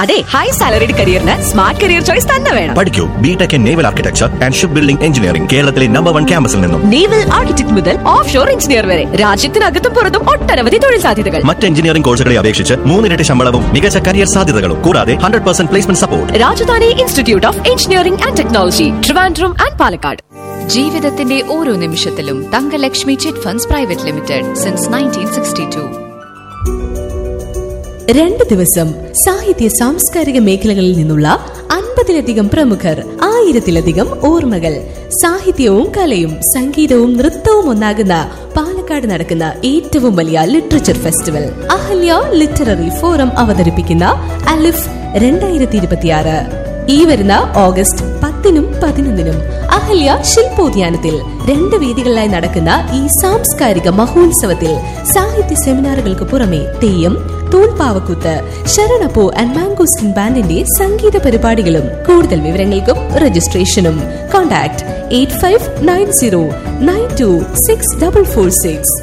അതെ high salaried കരിയറിന് smart career choice തന്നെ വേണം പഠിക്കൂ BTech in naval architecture and ship building engineering കേരളത്തിലെ നമ്പർ വൺ ക്യാമ്പസിൽ നിന്നും നേവൽ ആർക്കിടെക്ട് മുതൽ ഓഫ് ഷോർ എഞ്ചിനീയർ വരെ രാജ്യത്തിനകത്തും പുറത്തും ഒട്ടനവധി തൊഴിൽ സാധ്യതകൾ മറ്റ് എഞ്ചിനീയറിംഗ് കോഴ്സുകളെ അപേക്ഷിച്ച് മൂന്നിരട്ടി ശമ്പളവും മികച്ച കരിയർ സാധ്യതകളും കൂടാതെ hundred percent placement support Rajadhani institute of engineering and technology Trivandrum and Palakkad ജീവിതത്തിന്റെ ഓരോ നിമിഷത്തിലും Thankalakshmi chit funds private limited since nineteen sixty two രണ്ട് ദിവസം സാഹിത്യ സാംസ്കാരിക മേഖലകളിൽ നിന്നുള്ള അൻപതിലധികം പ്രമുഖർ ആയിരത്തിലധികം ഓർമ്മകൾ സാഹിത്യവും കലയും സംഗീതവും നൃത്തവും ഒന്നാകുന്ന പാലക്കാട് നടക്കുന്ന ഏറ്റവും വലിയ literature festival Ahalya literary forum അവതരിപ്പിക്കുന്ന അലിഫ് രണ്ടായിരത്തി ഇരുപത്തിയാറ് ഈ വരുന്ന ഓഗസ്റ്റ് പത്തിനും പതിനൊന്നിനും അഹല്യ ശില്പോദ്യാനത്തിൽ രണ്ട് വേദികളിലായി നടക്കുന്ന ഈ സാംസ്കാരിക മഹോത്സവത്തിൽ സാഹിത്യ സെമിനാറുകൾക്ക് പുറമെ തെയ്യം തൂൺപാവക്കൂത്ത് ശരണപ്പൂ ആൻഡ് മാംഗോസ്റ്റിൻ ബാൻഡിന്റെ സംഗീത പരിപാടികളും കൂടുതൽ വിവരങ്ങൾക്കും രജിസ്ട്രേഷനും contact eight five nine zero nine two six double four six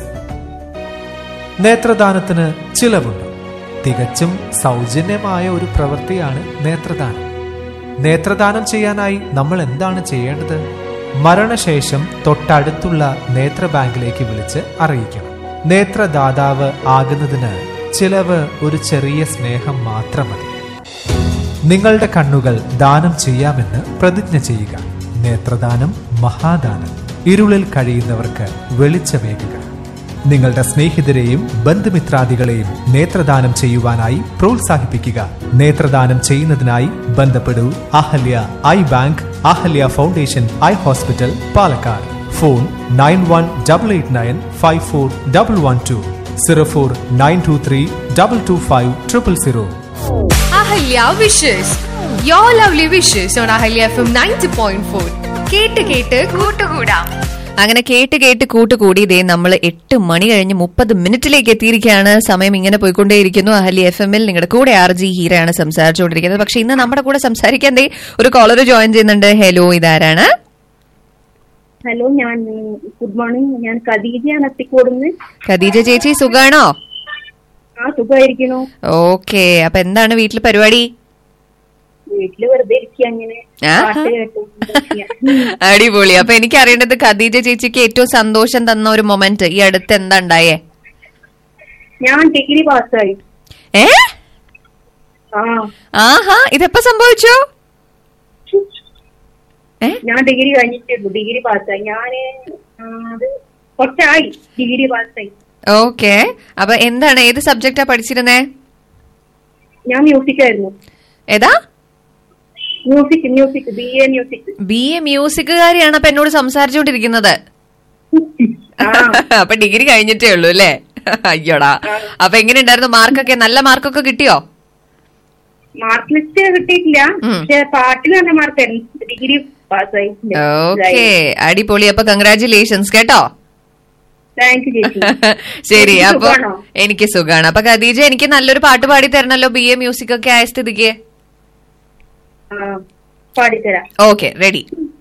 നേത്രദാനത്തിന് ചിലവുണ്ട് തികച്ചും സൗജന്യമായ ഒരു പ്രവൃത്തിയാണ് നേത്രദാനം നേത്രദാനം ചെയ്യാനായി നമ്മൾ എന്താണ് ചെയ്യേണ്ടത് മരണശേഷം തൊട്ടടുത്തുള്ള നേത്ര ബാങ്കിലേക്ക് വിളിച്ച് അറിയിക്കണം നേത്രദാതാവ് ആകുന്നതിന് ചിലവ് ഒരു ചെറിയ സ്നേഹം മാത്രം മതി നിങ്ങളുടെ കണ്ണുകൾ ദാനം ചെയ്യാമെന്ന് പ്രതിജ്ഞ ചെയ്യുക നേത്രദാനം മഹാദാനം ഇരുളിൽ കഴിയുന്നവർക്ക് വെളിച്ചമേകുക നിങ്ങളുടെ സ്നേഹിതരെയും ബന്ധുമിത്രാദികളെയും നേത്രദാനം ചെയ്യുവാനായി പ്രോത്സാഹിപ്പിക്കുക നേത്രദാനം ചെയ്യുന്നതിനായി ബന്ധപ്പെടൂ Ahalya eye bank Ahalya foundation eye hospital Palakkad phone nine one double eight nine five four double one two zero four nine two three double two five triple zero Ahalya wishes your lovely wishes on Ahalya F M ninety point four കേട്ട് കേട്ട് കൂട്ടുകൂടാം അങ്ങനെ കേട്ട് കേട്ട് കൂട്ടുകൂടി ഇതേ നമ്മൾ എട്ട് മണി കഴിഞ്ഞ് മുപ്പത് മിനിറ്റിലേക്ക് എത്തിയിരിക്കുകയാണ് സമയം ഇങ്ങനെ പോയിക്കൊണ്ടേയിരിക്കുന്നു അഹലി എഫ് എമ്മിൽ നിങ്ങളുടെ കൂടെ ആർ ജി ഹീരയാണ് സംസാരിച്ചുകൊണ്ടിരിക്കുന്നത് പക്ഷെ ഇന്ന് നമ്മുടെ കൂടെ സംസാരിക്കാൻ ദേ ഒരു കോളർ ജോയിൻ ചെയ്യുന്നുണ്ട് ഹലോ ഇതാരാണ് ഹലോ ഞാൻ ഗുഡ് മോർണിംഗ് ഞാൻ ഖദീജയാണ് എത്തിക്കോടുന്ന് ഖദീജ ചേച്ചി സുഖാണോ ആ സുഖമായിരിക്കണു ഓക്കെ അപ്പൊ എന്താണ് വീട്ടിൽ പരിപാടി വീട്ടില് വെറുതെ ഇരിക്കുക അങ്ങനെ ആഹാ. പാട്ട് കേട്ടു അടിപൊളി അപ്പൊ എനിക്ക് അറിയേണ്ടത് ഖദീജ ചേച്ചിക്ക് ഏറ്റവും സന്തോഷം തന്ന ഒരു മൊമെന്റ് ഈ അടുത്ത് എന്താ ഉണ്ടായേ ഞാൻ ഡിഗ്രി പാസ്സായി ഏ ആ ആഹാ ഇതെപ്പോ സംഭവിച്ചോ ഏ ഞാൻ ഡിഗ്രി കഴിഞ്ഞിട്ടുള്ളൂ ഡിഗ്രി പാസ്സായി ഞാന് ആ, അത് കുറച്ചായി ഡിഗ്രി പാസ്സായി ഓക്കെ അപ്പൊ എന്താണ് ഏത് സബ്ജക്റ്റാ പഠിച്ചിരുന്നേ ഞാൻ മ്യൂസിക് ആയിരുന്നു ഏതാ music music B A music B എ മ്യൂസിക്കുകാരിയാണ് അപ്പൊ എന്നോട് സംസാരിച്ചുകൊണ്ടിരിക്കുന്നത് ആ അപ്പൊ ഡിഗ്രി കഴിഞ്ഞിട്ടേ ഉള്ളൂ അല്ലേ അയ്യോടാ അപ്പൊ എങ്ങനെ ഉണ്ടായിരുന്നു മാർക്കൊക്കെ നല്ല മാർക്കൊക്കെ കിട്ടിയോ മാർക്ക് ലിസ്റ്റ് കിട്ടിയിട്ടില്ല ഉം. പക്ഷെ പാട്ടിൽ നല്ല മാർക്കായിരുന്നു ഡിഗ്രി പാസ്സായി ഓക്കെ അടിപൊളി അപ്പൊ കൺഗ്രാചുലേഷൻസ് കേട്ടോ താങ്ക് യു ചേച്ചി ശരി എനിക്ക് അപ്പൊ സുഖാണോ? എനിക്ക് സുഖാണ് അപ്പൊ ഖദീജ എനിക്ക് നല്ലൊരു പാട്ട് പാടി തരണല്ലോ ബി എ മ്യൂസിക് ഒക്കെ ആയ സ്ഥിതിക്ക് ആ പാടിത്തരാം ഓക്കെ റെഡി